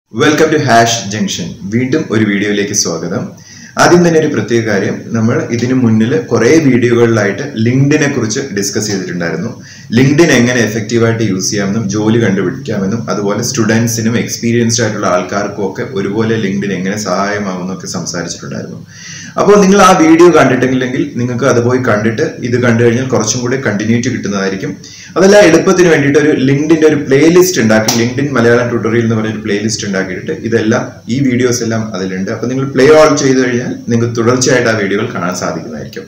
welcome to hash junction വീണ്ടും ഒരു വീഡിയോയിലേക്ക് സ്വാഗതം ആദ്യം തന്നെ ഒരു പ്രത്യേക കാര്യം നമ്മൾ ഇതിനു മുന്നിൽ കുറേ വീഡിയോകളിലായിട്ട് ലിങ്ക്ഡിനെ കുറിച്ച് ഡിസ്കസ് ചെയ്തിട്ടുണ്ടായിരുന്നു ലിങ്ക്ഡിൻ എങ്ങനെ എഫക്റ്റീവായിട്ട് യൂസ് ചെയ്യാമെന്നും ജോലി കണ്ടുപിടിക്കാമെന്നും അതുപോലെ സ്റ്റുഡൻസിനും എക്സ്പീരിയൻസ്ഡ് ആയിട്ടുള്ള ആൾക്കാർക്കും ഒക്കെ ഒരുപോലെ ലിങ്ക്ഡിൻ എങ്ങനെ സഹായമാവുമെന്നൊക്കെ സംസാരിച്ചിട്ടുണ്ടായിരുന്നു അപ്പോൾ നിങ്ങൾ ആ വീഡിയോ കണ്ടിട്ടില്ലെങ്കിൽ നിങ്ങൾക്ക് അത് പോയി കണ്ടിട്ട് ഇത് കണ്ടു കഴിഞ്ഞാൽ കുറച്ചും കൂടി കണ്ടിന്യൂറ്റി കിട്ടുന്നതായിരിക്കും അതല്ല എളുപ്പത്തിന് വേണ്ടിയിട്ട് ഒരു ലിങ്ക്ഡിന്റെ ഒരു പ്ലേലിസ്റ്റ് ഉണ്ടാക്കി ലിങ്ക്ഡിൻ മലയാളം ട്യൂട്ടോറിയൽ എന്ന് പറഞ്ഞ ഒരു പ്ലേലിസ്റ്റ് ഉണ്ടാക്കിയിട്ട് ഇതെല്ലാം ഈ വീഡിയോസ് എല്ലാം അതിലുണ്ട് അപ്പൊ നിങ്ങൾ പ്ലേ ഓൾ ചെയ്ത് കഴിഞ്ഞാൽ നിങ്ങൾക്ക് തുടർച്ചയായിട്ട് ആ വീഡിയോകൾ കാണാൻ സാധിക്കുന്നതായിരിക്കും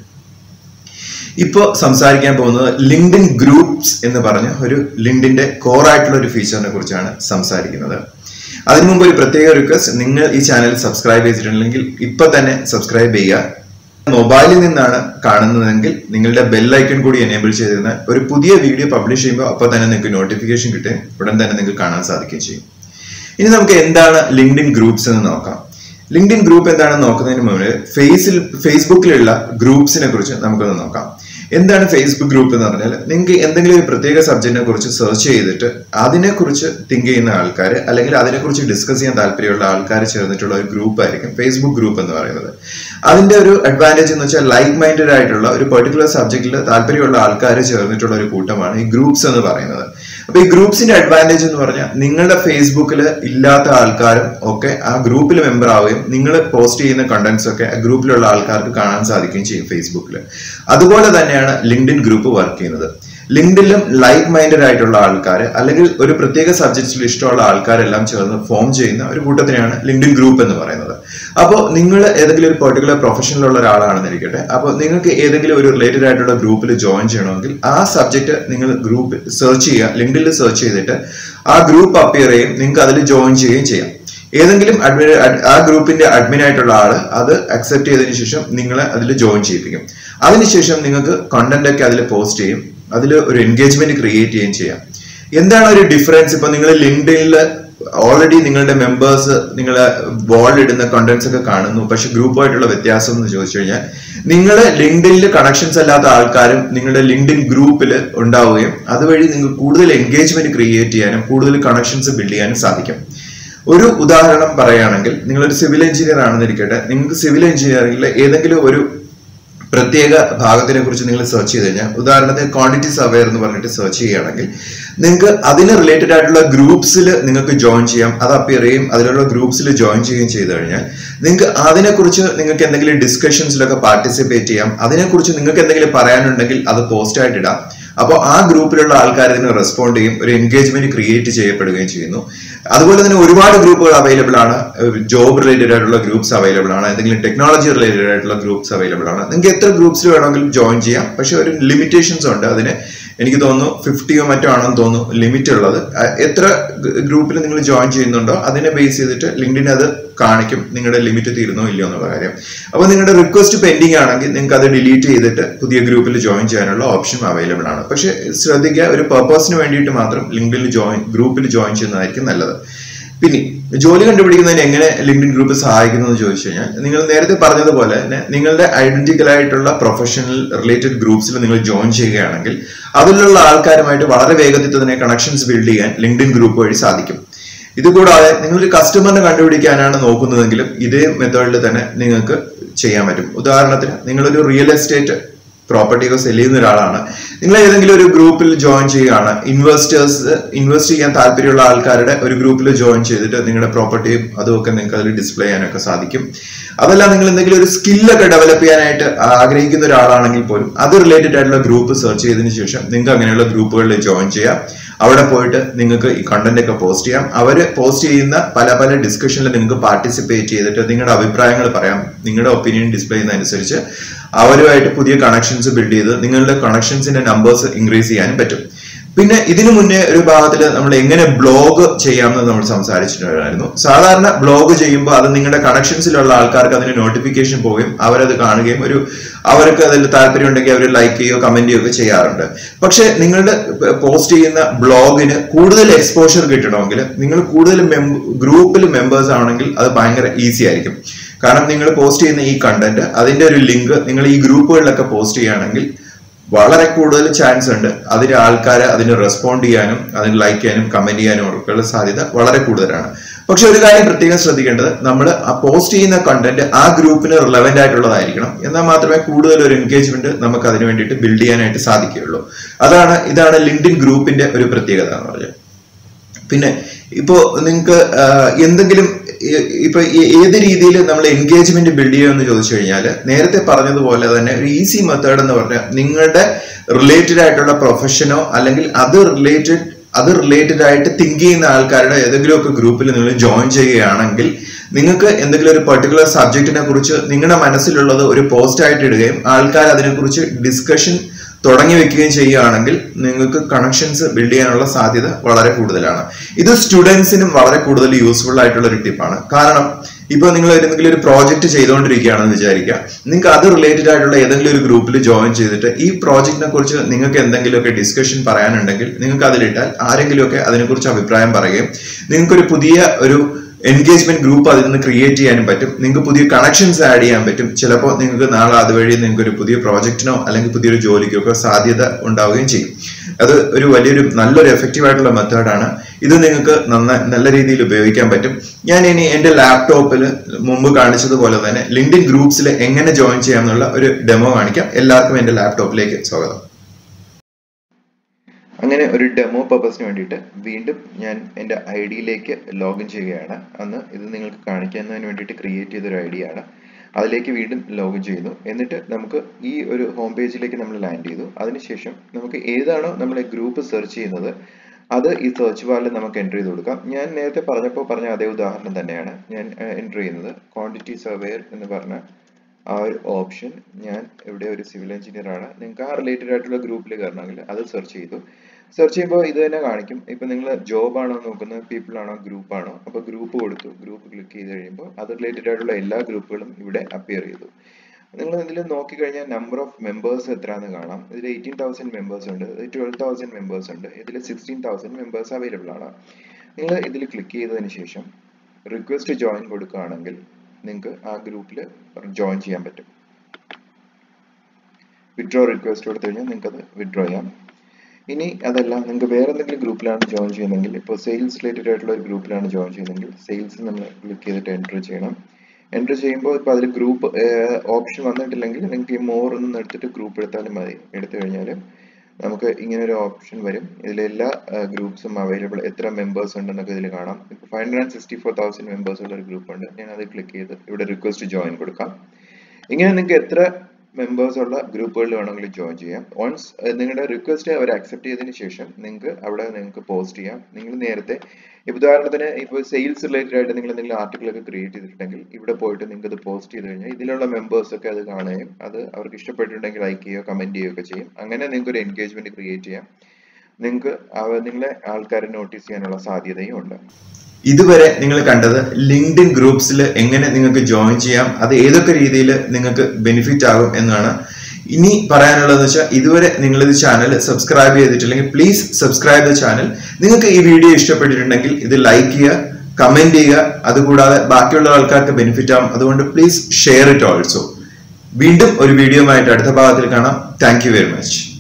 ഇപ്പോൾ സംസാരിക്കാൻ പോകുന്നത് ലിങ്ക്ഡിൻ ഗ്രൂപ്പ്സ് എന്ന് പറഞ്ഞ ഒരു ലിങ്ക്ഡിന്റെ കോർ ആയിട്ടുള്ള ഒരു ഫീച്ചറിനെ കുറിച്ചാണ് സംസാരിക്കുന്നത് അതിനു മുമ്പ് ഒരു പ്രത്യേക റിക്വസ്റ്റ് നിങ്ങൾ ഈ ചാനൽ സബ്സ്ക്രൈബ് ചെയ്തിട്ടുണ്ടെങ്കിൽ ഇപ്പൊ തന്നെ സബ്സ്ക്രൈബ് ചെയ്യുക മൊബൈലിൽ നിന്നാണ് കാണുന്നതെങ്കിൽ നിങ്ങളുടെ ബെൽ ഐക്കൺ കൂടി എനേബിൾ ചെയ്തിരുന്നാൽ ഒരു പുതിയ വീഡിയോ പബ്ലിഷ് ചെയ്യുമ്പോൾ അപ്പോൾ തന്നെ നിങ്ങൾക്ക് നോട്ടിഫിക്കേഷൻ കിട്ടും ഉടൻ തന്നെ നിങ്ങൾക്ക് കാണാൻ സാധിക്കുകയും ചെയ്യും ഇനി നമുക്ക് എന്താണ് ലിങ്ക്ഡിൻ ഗ്രൂപ്പ്സ് എന്ന് നോക്കാം ലിങ്ക്ഡിൻ ഗ്രൂപ്പ് എന്താണെന്ന് നോക്കുന്നതിന് മുമ്പ് ഫേസിൽ ഫേസ്ബുക്കിലുള്ള ഗ്രൂപ്പ്സിനെ കുറിച്ച് നമുക്കൊന്ന് നോക്കാം എന്താണ് ഫേസ്ബുക്ക് ഗ്രൂപ്പ് എന്ന് പറഞ്ഞാൽ നിങ്ങൾക്ക് എന്തെങ്കിലും ഒരു പ്രത്യേക സബ്ജക്റ്റിനെ കുറിച്ച് സെർച്ച് ചെയ്തിട്ട് അതിനെക്കുറിച്ച് തിങ്ക് ചെയ്യുന്ന ആൾക്കാർ അല്ലെങ്കിൽ അതിനെക്കുറിച്ച് ഡിസ്കസ് ചെയ്യാൻ താല്പര്യമുള്ള ആൾക്കാർ ചേർന്നിട്ടുള്ള ഒരു ഗ്രൂപ്പ് ആയിരിക്കും ഫേസ്ബുക്ക് ഗ്രൂപ്പ് എന്ന് പറയുന്നത് അതിന്റെ ഒരു അഡ്വാൻറ്റേജ് എന്ന് വെച്ചാൽ ലൈക്ക് മൈൻഡഡ് ആയിട്ടുള്ള ഒരു പെർട്ടിക്കുലർ സബ്ജക്റ്റിൽ താല്പര്യമുള്ള ആൾക്കാർ ചേർന്നിട്ടുള്ള ഒരു കൂട്ടമാണ് ഈ ഗ്രൂപ്പ്സ് എന്ന് പറയുന്നത് അപ്പൊ ഈ ഗ്രൂപ്പ്സിന്റെ അഡ്വാൻറ്റേജ് എന്ന് പറഞ്ഞാൽ നിങ്ങളുടെ ഫേസ്ബുക്കിൽ ഇല്ലാത്ത ആൾക്കാരും ഒക്കെ ആ ഗ്രൂപ്പിൽ മെമ്പർ ആവുകയും നിങ്ങൾ പോസ്റ്റ് ചെയ്യുന്ന കണ്ടന്റ്സ് ഒക്കെ ആ ഗ്രൂപ്പിലുള്ള ആൾക്കാർക്ക് കാണാൻ സാധിക്കുകയും ചെയ്യും ഫേസ്ബുക്കിൽ അതുപോലെ തന്നെയാണ് ലിങ്ക്ഡിൻ ഗ്രൂപ്പ് വർക്ക് ചെയ്യുന്നത് ലിങ്ക്ഡിലും ലൈക്ക് മൈൻഡഡ് ആയിട്ടുള്ള ആൾക്കാർ അല്ലെങ്കിൽ ഒരു പ്രത്യേക സബ്ജക്റ്റിൽ ഇഷ്ടമുള്ള ആൾക്കാരെല്ലാം ചേർന്ന് ഫോം ചെയ്യുന്ന ഒരു കൂട്ടത്തിനെയാണ് ലിങ്ക്ഡിൻ ഗ്രൂപ്പ് എന്ന് പറയുന്നത് അപ്പോൾ നിങ്ങൾ ഏതെങ്കിലും ഒരു പെർട്ടിക്കുലർ പ്രൊഫഷനിലുള്ള ഒരാളാണെന്നിരിക്കട്ടെ അപ്പോൾ നിങ്ങൾക്ക് ഏതെങ്കിലും ഒരു റിലേറ്റഡ് ആയിട്ടുള്ള ഗ്രൂപ്പിൽ ജോയിൻ ചെയ്യണമെങ്കിൽ ആ സബ്ജക്റ്റ് നിങ്ങൾ ഗ്രൂപ്പ് സെർച്ച് ചെയ്യുക ലിങ്ക്ഡിൽ സെർച്ച് ചെയ്തിട്ട് ആ ഗ്രൂപ്പ് അപ്പിയർ ചെയ്യും നിങ്ങൾക്ക് അതിൽ ജോയിൻ ചെയ്യുകയും ചെയ്യാം ഏതെങ്കിലും അഡ്മിൻ ആ ഗ്രൂപ്പിന്റെ അഡ്മിൻ ആയിട്ടുള്ള ആള് അത് അക്സെപ്റ്റ് ചെയ്തതിനു ശേഷം നിങ്ങളെ അതിൽ ജോയിൻ ചെയ്യിപ്പിക്കും അതിനുശേഷം നിങ്ങൾക്ക് കണ്ടന്റ് ഒക്കെ അതിൽ പോസ്റ്റ് ചെയ്യും അതിൽ ഒരു എൻഗേജ്മെന്റ് ക്രിയേറ്റ് ചെയ്യുകയും ചെയ്യാം എന്താണ് ഒരു ഡിഫറൻസ് ഇപ്പൊ നിങ്ങൾ ലിങ്ക്ഡിനിൽ ഓൾറെഡി നിങ്ങളുടെ മെമ്പേഴ്സ് നിങ്ങളെ വാൾ ഇടുന്ന കണ്ടന്റ്സ് ഒക്കെ കാണുന്നു പക്ഷെ ഗ്രൂപ്പായിട്ടുള്ള വ്യത്യാസം എന്ന് ചോദിച്ചു കഴിഞ്ഞാൽ നിങ്ങൾ ലിങ്ക്ഡിനിൽ കണക്ഷൻസ് അല്ലാത്ത ആൾക്കാരും നിങ്ങളുടെ ലിങ്ക്ഡിൻ ഗ്രൂപ്പിൽ ഉണ്ടാവുകയും അതുവഴി നിങ്ങൾക്ക് കൂടുതൽ എൻഗേജ്മെന്റ് ക്രിയേറ്റ് ചെയ്യാനും കൂടുതൽ കണക്ഷൻസ് ബിൽഡ് ചെയ്യാനും സാധിക്കും ഒരു ഉദാഹരണം പറയുകയാണെങ്കിൽ നിങ്ങളൊരു സിവിൽ എഞ്ചിനീയർ ആണെന്നിരിക്കട്ടെ നിങ്ങൾക്ക് സിവിൽ എഞ്ചിനീയറിംഗിൽ ഏതെങ്കിലും ഒരു പ്രത്യേക ഭാഗത്തിനെ കുറിച്ച് നിങ്ങൾ സെർച്ച് ചെയ്ത് കഴിഞ്ഞാൽ ഉദാഹരണത്തിന് ക്വാണ്ടിറ്റി സർവേർ എന്ന് പറഞ്ഞിട്ട് സെർച്ച് ചെയ്യുകയാണെങ്കിൽ നിങ്ങൾക്ക് അതിന് റിലേറ്റഡ് ആയിട്ടുള്ള ഗ്രൂപ്പ്സിൽ നിങ്ങൾക്ക് ജോയിൻ ചെയ്യാം അത് അപ്പിയർ ചെയ്യും അതിലുള്ള ഗ്രൂപ്പ്സിൽ ജോയിൻ ചെയ്യുകയും ചെയ്തു കഴിഞ്ഞാൽ നിങ്ങൾക്ക് അതിനെക്കുറിച്ച് നിങ്ങൾക്ക് എന്തെങ്കിലും ഡിസ്കഷൻസിലൊക്കെ പാർട്ടിസിപ്പേറ്റ് ചെയ്യാം അതിനെക്കുറിച്ച് നിങ്ങൾക്ക് എന്തെങ്കിലും പറയാനുണ്ടെങ്കിൽ അത് പോസ്റ്റ് ആയിട്ട് ഇടാം അപ്പോൾ ആ ഗ്രൂപ്പിലുള്ള ആൾക്കാർ ഇതിന് റെസ്പോണ്ട് ചെയ്യും ഒരു എൻഗേജ്മെന്റ് ക്രിയേറ്റ് ചെയ്യപ്പെടുകയും ചെയ്യുന്നു അതുപോലെ തന്നെ ഒരുപാട് ഗ്രൂപ്പുകൾ അവൈലബിൾ ആണ് ജോബ് റിലേറ്റഡ് ആയിട്ടുള്ള ഗ്രൂപ്പ്സ് അവൈലബിൾ ആണ് എന്തെങ്കിലും ടെക്നോളജി റിലേറ്റഡ് ആയിട്ടുള്ള ഗ്രൂപ്പ്സ് അവൈലബിൾ ആണ് നിങ്ങൾക്ക് എത്ര ഗ്രൂപ്പ്സിൽ വേണമെങ്കിലും ജോയിൻ ചെയ്യാം പക്ഷെ ഒരു ലിമിറ്റേഷൻസ് ഉണ്ട് അതിന് എനിക്ക് തോന്നുന്നു ഫിഫ്റ്റിയോ മറ്റോ ആണെന്ന് തോന്നുന്നു ലിമിറ്റ് ഉള്ളത് എത്ര ഗ്രൂപ്പിൽ നിങ്ങൾ ജോയിൻ ചെയ്യുന്നുണ്ടോ അതിനെ ബേസ് ചെയ്തിട്ട് ലിങ്ക്ഡിൻ അത് കാണിക്കും നിങ്ങളുടെ ലിമിറ്റ് തീരുന്നോ ഇല്ലയോ എന്നുള്ള കാര്യം അപ്പോൾ നിങ്ങളുടെ റിക്വസ്റ്റ് പെൻഡിങ് ആണെങ്കിൽ നിങ്ങൾക്ക് അത് ഡിലീറ്റ് ചെയ്തിട്ട് പുതിയ ഗ്രൂപ്പിൽ ജോയിൻ ചെയ്യാനുള്ള ഓപ്ഷൻ അവൈലബിൾ ആണ് പക്ഷെ ശ്രദ്ധിക്കുക ഒരു പർപ്പസിന് വേണ്ടിയിട്ട് മാത്രം ലിങ്ക്ഡിൽ ജോയിൻ ഗ്രൂപ്പിൽ ജോയിൻ ചെയ്യുന്നതായിരിക്കും നല്ലത് പിന്നെ ജോലി കണ്ടുപിടിക്കുന്നതിന് എങ്ങനെ ലിങ്ക്ഡിൻ ഗ്രൂപ്പ് സഹായിക്കുന്നു എന്ന് ചോദിച്ചു കഴിഞ്ഞാൽ നിങ്ങൾ നേരത്തെ പറഞ്ഞതുപോലെ തന്നെ നിങ്ങളുടെ ഐഡന്റിക്കൽ ആയിട്ടുള്ള പ്രൊഫഷണൽ റിലേറ്റഡ് ഗ്രൂപ്പ്സിൽ നിങ്ങൾ ജോയിൻ ചെയ്യുകയാണെങ്കിൽ അതിലുള്ള ആൾക്കാരുമായിട്ട് വളരെ വേഗത്തിൽ തന്നെ കണക്ഷൻസ് ബിൽഡ് ചെയ്യാൻ ലിങ്ക്ഡിൻ ഗ്രൂപ്പ് വഴി സാധിക്കും ഇതുകൂടാതെ നിങ്ങളൊരു കസ്റ്റമറിനെ കണ്ടുപിടിക്കാനാണ് നോക്കുന്നതെങ്കിലും ഇതേ മെത്തേഡിൽ തന്നെ നിങ്ങൾക്ക് ചെയ്യാൻ പറ്റും ഉദാഹരണത്തിന് നിങ്ങളൊരു റിയൽ എസ്റ്റേറ്റ് പ്രോപ്പർട്ടി ഒക്കെ സെല് ചെയ്യുന്ന ഒരാളാണ് നിങ്ങൾ ഏതെങ്കിലും ഒരു ഗ്രൂപ്പിൽ ജോയിൻ ചെയ്യുകയാണ് ഇൻവെസ്റ്റേഴ്സ് ഇൻവെസ്റ്റ് ചെയ്യാൻ താല്പര്യമുള്ള ആൾക്കാരുടെ ഒരു ഗ്രൂപ്പിൽ ജോയിൻ ചെയ്തിട്ട് നിങ്ങളുടെ പ്രോപ്പർട്ടിയും അതുമൊക്കെ നിങ്ങൾക്ക് അതിൽ ഡിസ്പ്ലേ ചെയ്യാനൊക്കെ സാധിക്കും അതല്ല നിങ്ങൾ എന്തെങ്കിലും ഒരു സ്കില്ലൊക്കെ ഡെവലപ്പ് ചെയ്യാനായിട്ട് ആഗ്രഹിക്കുന്ന ഒരാളാണെങ്കിൽ പോലും അത് റിലേറ്റഡ് ആയിട്ടുള്ള ഗ്രൂപ്പ് സെർച്ച് ചെയ്തതിനു ശേഷം നിങ്ങൾക്ക് അങ്ങനെയുള്ള ഗ്രൂപ്പുകളിൽ ജോയിൻ ചെയ്യാം അവിടെ പോയിട്ട് നിങ്ങൾക്ക് ഈ കണ്ടന്റ് ഒക്കെ പോസ്റ്റ് ചെയ്യാം അവർ പോസ്റ്റ് ചെയ്യുന്ന പല പല ഡിസ്കഷനിൽ നിങ്ങൾക്ക് പാർട്ടിസിപ്പേറ്റ് ചെയ്തിട്ട് നിങ്ങളുടെ അഭിപ്രായങ്ങൾ പറയാം നിങ്ങളുടെ ഒപ്പീനിയൻ ഡിസ്പ്ലേ ചെയ്യുന്നതനുസരിച്ച് അവരുമായിട്ട് പുതിയ കണക്ഷൻസ് ബിൽഡ് ചെയ്ത് നിങ്ങളുടെ കണക്ഷൻസിന്റെ നമ്പേഴ്സ് ഇൻക്രീസ് ചെയ്യാനും പറ്റും പിന്നെ ഇതിനു മുന്നേ ഒരു ഭാഗത്തിൽ നമ്മൾ എങ്ങനെ ബ്ലോഗ് ചെയ്യാമെന്ന് നമ്മൾ സംസാരിച്ചിട്ടുണ്ടായിരുന്നു സാധാരണ ബ്ലോഗ് ചെയ്യുമ്പോൾ അത് നിങ്ങളുടെ കണക്ഷൻസിലുള്ള ആൾക്കാർക്ക് അതിന് നോട്ടിഫിക്കേഷൻ പോവുകയും അവരത് കാണുകയും ഒരു അവർക്ക് അതിൽ താല്പര്യം ഉണ്ടെങ്കിൽ അവർ ലൈക്ക് ചെയ്യുകയോ കമന്റ് ചെയ്യുകയോ ഒക്കെ ചെയ്യാറുണ്ട് പക്ഷെ നിങ്ങളുടെ പോസ്റ്റ് ചെയ്യുന്ന ബ്ലോഗിന് കൂടുതൽ എക്സ്പോഷർ കിട്ടണമെങ്കിൽ നിങ്ങൾ കൂടുതൽ ഗ്രൂപ്പിൽ മെമ്പേഴ്സ് ആണെങ്കിൽ അത് ഭയങ്കര ഈസി ആയിരിക്കും കാരണം നിങ്ങൾ പോസ്റ്റ് ചെയ്യുന്ന ഈ കണ്ടന്റ് അതിന്റെ ഒരു ലിങ്ക് നിങ്ങൾ ഈ ഗ്രൂപ്പുകളിലൊക്കെ പോസ്റ്റ് ചെയ്യുകയാണെങ്കിൽ വളരെ കൂടുതൽ ചാൻസ് ഉണ്ട് അതിന് ആൾക്കാർ അതിന് റെസ്പോണ്ട് ചെയ്യാനും അതിന് ലൈക്ക് ചെയ്യാനും കമന്റ് ചെയ്യാനും ഒക്കെയുള്ള സാധ്യത വളരെ കൂടുതലാണ് പക്ഷെ ഒരു കാര്യം പ്രത്യേകം ശ്രദ്ധിക്കേണ്ടത് നമ്മൾ ആ പോസ്റ്റ് ചെയ്യുന്ന കണ്ടന്റ് ആ ഗ്രൂപ്പിന് റിലവന്റ് ആയിട്ടുള്ളതായിരിക്കണം എന്നാൽ മാത്രമേ കൂടുതൽ ഒരു എൻഗേജ്മെന്റ് നമുക്ക് അതിന് വേണ്ടിയിട്ട് ബിൽഡ് ചെയ്യാനായിട്ട് സാധിക്കുകയുള്ളൂ അതാണ് ഇതാണ് ലിങ്ക്ഡിൻ ഗ്രൂപ്പിന്റെ ഒരു പ്രത്യേകത എന്ന് പറഞ്ഞത് പിന്നെ ഇപ്പോ നിങ്ങൾക്ക് എന്തെങ്കിലും ഏ- ഇപ്പൊ ഏ- ഏത് രീതിയിൽ നമ്മൾ എൻഗേജ്മെന്റ് ബിൽഡ് ചെയ്യുമെന്ന് ചോദിച്ചു കഴിഞ്ഞാൽ നേരത്തെ പറഞ്ഞതുപോലെ തന്നെ ഒരു ഈസി മെത്തേഡ് എന്ന് പറഞ്ഞാൽ നിങ്ങളുടെ റിലേറ്റഡ് ആയിട്ടുള്ള പ്രൊഫഷനോ അല്ലെങ്കിൽ അത് റിലേറ്റഡ് അത് റിലേറ്റഡ് ആയിട്ട് തിങ്ക് ചെയ്യുന്ന ആൾക്കാരുടെ ഏതെങ്കിലുമൊക്കെ ഗ്രൂപ്പിൽ നിങ്ങൾ ജോയിൻ ചെയ്യുകയാണെങ്കിൽ നിങ്ങൾക്ക് എന്തെങ്കിലും ഒരു പെർട്ടിക്കുലർ സബ്ജക്റ്റിനെ കുറിച്ച് നിങ്ങളുടെ മനസ്സിലുള്ളത് ഒരു പോസ്റ്റ് ആയിട്ട് ഇടുകയും ആൾക്കാർ അതിനെക്കുറിച്ച് ഡിസ്കഷൻ തുടങ്ങി വെക്കുകയും ചെയ്യുകയാണെങ്കിൽ നിങ്ങൾക്ക് കണക്ഷൻസ് ബിൽഡ് ചെയ്യാനുള്ള സാധ്യത വളരെ കൂടുതലാണ് ഇത് സ്റ്റുഡൻസിനും വളരെ കൂടുതൽ യൂസ്ഫുൾ ആയിട്ടുള്ള ഒരു ടിപ്പാണ് കാരണം ഇപ്പോൾ നിങ്ങൾ എന്തെങ്കിലും ഒരു പ്രോജക്റ്റ് ചെയ്തുകൊണ്ടിരിക്കുകയാണെന്ന് വിചാരിക്കുക നിങ്ങൾക്ക് അത് റിലേറ്റഡ് ആയിട്ടുള്ള ഏതെങ്കിലും ഒരു ഗ്രൂപ്പിൽ ജോയിൻ ചെയ്തിട്ട് ഈ പ്രോജക്റ്റിനെ കുറിച്ച് നിങ്ങൾക്ക് എന്തെങ്കിലുമൊക്കെ ഡിസ്കഷൻ പറയാനുണ്ടെങ്കിൽ നിങ്ങൾക്ക് അതിലിട്ടാൽ ആരെങ്കിലുമൊക്കെ അതിനെക്കുറിച്ച് അഭിപ്രായം പറയുകയും നിങ്ങൾക്കൊരു പുതിയ ഒരു എൻഗേജ്മെന്റ് ഗ്രൂപ്പ് അതിൽ നിന്ന് ക്രിയേറ്റ് ചെയ്യാനും പറ്റും നിങ്ങൾക്ക് പുതിയ കണക്ഷൻസ് ആഡ് ചെയ്യാൻ പറ്റും ചിലപ്പോൾ നിങ്ങൾക്ക് നാളെ അതുവഴി നിങ്ങൾക്ക് ഒരു പുതിയ പ്രോജക്റ്റിനോ അല്ലെങ്കിൽ പുതിയൊരു ജോലിക്കോ ഒക്കെ സാധ്യത ഉണ്ടാവുകയും ചെയ്യും അത് ഒരു വലിയൊരു നല്ലൊരു എഫക്റ്റീവ് ആയിട്ടുള്ള മെത്തേഡാണ് ഇത് നിങ്ങൾക്ക് നന്നായി നല്ല രീതിയിൽ ഉപയോഗിക്കാൻ പറ്റും ഞാൻ ഇനി എന്റെ ലാപ്ടോപ്പിൽ മുമ്പ് കാണിച്ചതുപോലെ തന്നെ ലിങ്ക്ഡിൻ ഗ്രൂപ്പ്സിൽ എങ്ങനെ ജോയിൻ ചെയ്യാമെന്നുള്ള ഒരു ഡെമോ കാണിക്കാം എല്ലാവർക്കും എന്റെ ലാപ്ടോപ്പിലേക്ക് സ്വാഗതം അങ്ങനെ ഒരു ഡെമോ പർപ്പസിന് വേണ്ടിയിട്ട് വീണ്ടും ഞാൻ എൻ്റെ ഐ ഡിയിലേക്ക് ലോഗിൻ ചെയ്യുകയാണ് അന്ന് ഇത് നിങ്ങൾക്ക് കാണിക്കുന്നതിന് വേണ്ടിയിട്ട് ക്രിയേറ്റ് ചെയ്തൊരു ഐ ആണ് അതിലേക്ക് വീണ്ടും ലോഗിൻ ചെയ്യുന്നു എന്നിട്ട് നമുക്ക് ഈ ഒരു ഹോം പേജിലേക്ക് നമ്മൾ ലാൻഡ് ചെയ്തു അതിനുശേഷം നമുക്ക് ഏതാണോ നമ്മൾ ഗ്രൂപ്പ് സെർച്ച് ചെയ്യുന്നത് അത് ഈ സെർച്ച് ബാറിൽ നമുക്ക് എൻ്റർ ചെയ്ത് കൊടുക്കാം ഞാൻ നേരത്തെ പറഞ്ഞപ്പോൾ പറഞ്ഞ അതേ ഉദാഹരണം തന്നെയാണ് ഞാൻ എൻ്റർ ചെയ്യുന്നത് ക്വാണ്ടിറ്റി സർവേയർ എന്ന് പറഞ്ഞ ആ ഒരു ഓപ്ഷൻ ഞാൻ ഇവിടെ ഒരു സിവിൽ എഞ്ചിനീയർ ആണ് നിങ്ങൾക്ക് ആ റിലേറ്റഡ് ആയിട്ടുള്ള ഗ്രൂപ്പിൽ കയറണമെങ്കിൽ അത് സെർച്ച് ചെയ്തു സെർച്ച് ചെയ്യുമ്പോൾ ഇത് തന്നെ കാണിക്കും ഇപ്പൊ നിങ്ങൾ ജോബ് ആണോ നോക്കുന്നത് പീപ്പിൾ ആണോ ഗ്രൂപ്പ് ആണോ അപ്പൊ ഗ്രൂപ്പ് കൊടുത്തു ഗ്രൂപ്പ് ക്ലിക്ക് ചെയ്ത് കഴിയുമ്പോൾ അത് റിലേറ്റഡ് ആയിട്ടുള്ള എല്ലാ ഗ്രൂപ്പുകളും ഇവിടെ അപ്പിയർ ചെയ്തു നിങ്ങൾ ഇതിൽ നോക്കിക്കഴിഞ്ഞാൽ നമ്പർ ഓഫ് മെമ്പേഴ്സ് എത്രയാണെന്ന് കാണാം ഇതിൽ എയ്റ്റീൻ തൗസൻഡ് മെമ്പേഴ്സ് ഉണ്ട് ഇതിൽ ട്വൽവ് തൗസൻഡ് മെമ്പേഴ്സ് ഉണ്ട് ഇതിൽ സിക്സ്റ്റീൻ തൗസൻഡ് മെമ്പേഴ്സ് അവൈലബിൾ ആണ് നിങ്ങൾ ഇതിൽ ക്ലിക്ക് ചെയ്തതിന് ശേഷം റിക്വസ്റ്റ് ജോയിൻ കൊടുക്കുകയാണെങ്കിൽ നിങ്ങൾക്ക് ആ ഗ്രൂപ്പിൽ ജോയിൻ ചെയ്യാൻ പറ്റും വിഡ്രോ റിക്വസ്റ്റ് കൊടുത്തു കഴിഞ്ഞാൽ നിങ്ങൾക്ക് അത് വിഡ്രോ ചെയ്യാം ഇനി അതല്ല നിങ്ങൾക്ക് വേറെ എന്തെങ്കിലും ഗ്രൂപ്പിലാണ് ജോയിൻ ചെയ്യുന്നതെങ്കിൽ ഇപ്പോൾ സെയിൽസ് റിലേറ്റഡ് ആയിട്ടുള്ള ഒരു ഗ്രൂപ്പിലാണ് ജോയിൻ ചെയ്യുന്നതെങ്കിൽ സെയിൽസ് നമ്മൾ ക്ലിക്ക് ചെയ്തിട്ട് എൻ്റർ ചെയ്യണം എൻ്റർ ചെയ്യുമ്പോൾ ഇപ്പോൾ അതിൽ ഗ്രൂപ്പ് ഓപ്ഷൻ വന്നിട്ടില്ലെങ്കിൽ നിങ്ങൾക്ക് ഈ മോർ ഒന്ന് എടുത്തിട്ട് ഗ്രൂപ്പ് എടുത്താലും മതി എടുത്തു കഴിഞ്ഞാൽ നമുക്ക് ഇങ്ങനെ ഒരു ഓപ്ഷൻ വരും ഇതിലെല്ലാ ഗ്രൂപ്പ്സും അവൈലബിൾ എത്ര മെമ്പേഴ്സ് ഉണ്ടെന്നൊക്കെ ഇതിൽ കാണാം ഇപ്പോൾ five hundred and sixty four thousand members ഉള്ള ഒരു ഗ്രൂപ്പ് ഉണ്ട് ഞാൻ അത് ക്ലിക്ക് ചെയ്ത് ഇവിടെ റിക്വസ്റ്റ് ജോയിൻ കൊടുക്കാം ഇങ്ങനെ നിങ്ങൾക്ക് എത്ര മെമ്പേഴ്സ് ഉള്ള ഗ്രൂപ്പുകളിൽ വേണമെങ്കിലും ജോയിൻ ചെയ്യാം വൺസ് നിങ്ങളുടെ റിക്വസ്റ്റ് അവർ അക്സെപ്റ്റ് ചെയ്തതിന് ശേഷം നിങ്ങൾക്ക് അവിടെ നിങ്ങൾക്ക് പോസ്റ്റ് ചെയ്യാം നിങ്ങൾ നേരത്തെ ഇപ്പൊ ഉദാഹരണത്തിന് ഇപ്പോൾ സെയിൽസ് റിലേറ്റഡ് ആയിട്ട് നിങ്ങൾ എന്തെങ്കിലും ആർട്ടിക്കിൾ ഒക്കെ ക്രിയേറ്റ് ചെയ്തിട്ടുണ്ടെങ്കിൽ ഇവിടെ പോയിട്ട് നിങ്ങൾക്ക് അത് പോസ്റ്റ് ചെയ്ത് കഴിഞ്ഞാൽ ഇതിലുള്ള മെമ്പേഴ്സ് ഒക്കെ അത് കാണുകയും അത് അവർക്ക് ഇഷ്ടപ്പെട്ടിട്ടുണ്ടെങ്കിൽ ലൈക്ക് ചെയ്യുകയോ കമന്റ് ചെയ്യുകയോ ചെയ്യും അങ്ങനെ നിങ്ങൾക്ക് ഒരു എൻഗേജ്മെന്റ് ക്രിയേറ്റ് ചെയ്യാം നിങ്ങൾക്ക് നിങ്ങളെ ആൾക്കാരെ നോട്ടീസ് ചെയ്യാനുള്ള സാധ്യതയും ഉണ്ട് ഇതുവരെ നിങ്ങൾ കണ്ടത് ലിങ്ക്ഡിൻ ഗ്രൂപ്പ്സിൽ എങ്ങനെ നിങ്ങൾക്ക് ജോയിൻ ചെയ്യാം അത് ഏതൊക്കെ രീതിയിൽ നിങ്ങൾക്ക് ബെനിഫിറ്റ് ആകും എന്നാണ് ഇനി പറയാനുള്ളതെന്ന് വെച്ചാൽ ഇതുവരെ നിങ്ങൾ ഇത് ചാനൽ സബ്സ്ക്രൈബ് ചെയ്തിട്ടില്ലെങ്കിൽ പ്ലീസ് സബ്സ്ക്രൈബ് ദ ചാനൽ നിങ്ങൾക്ക് ഈ വീഡിയോ ഇഷ്ടപ്പെട്ടിട്ടുണ്ടെങ്കിൽ ഇത് ലൈക്ക് ചെയ്യുക കമന്റ് ചെയ്യുക അതുകൂടാതെ ബാക്കിയുള്ള ആൾക്കാർക്ക് ബെനിഫിറ്റ് ആവും അതുകൊണ്ട് പ്ലീസ് ഷെയർ ഇറ്റ് ഓൾസോ വീണ്ടും ഒരു വീഡിയോ ആയിട്ട് അടുത്ത ഭാഗത്തിൽ കാണാം താങ്ക് യു വെരി മച്ച്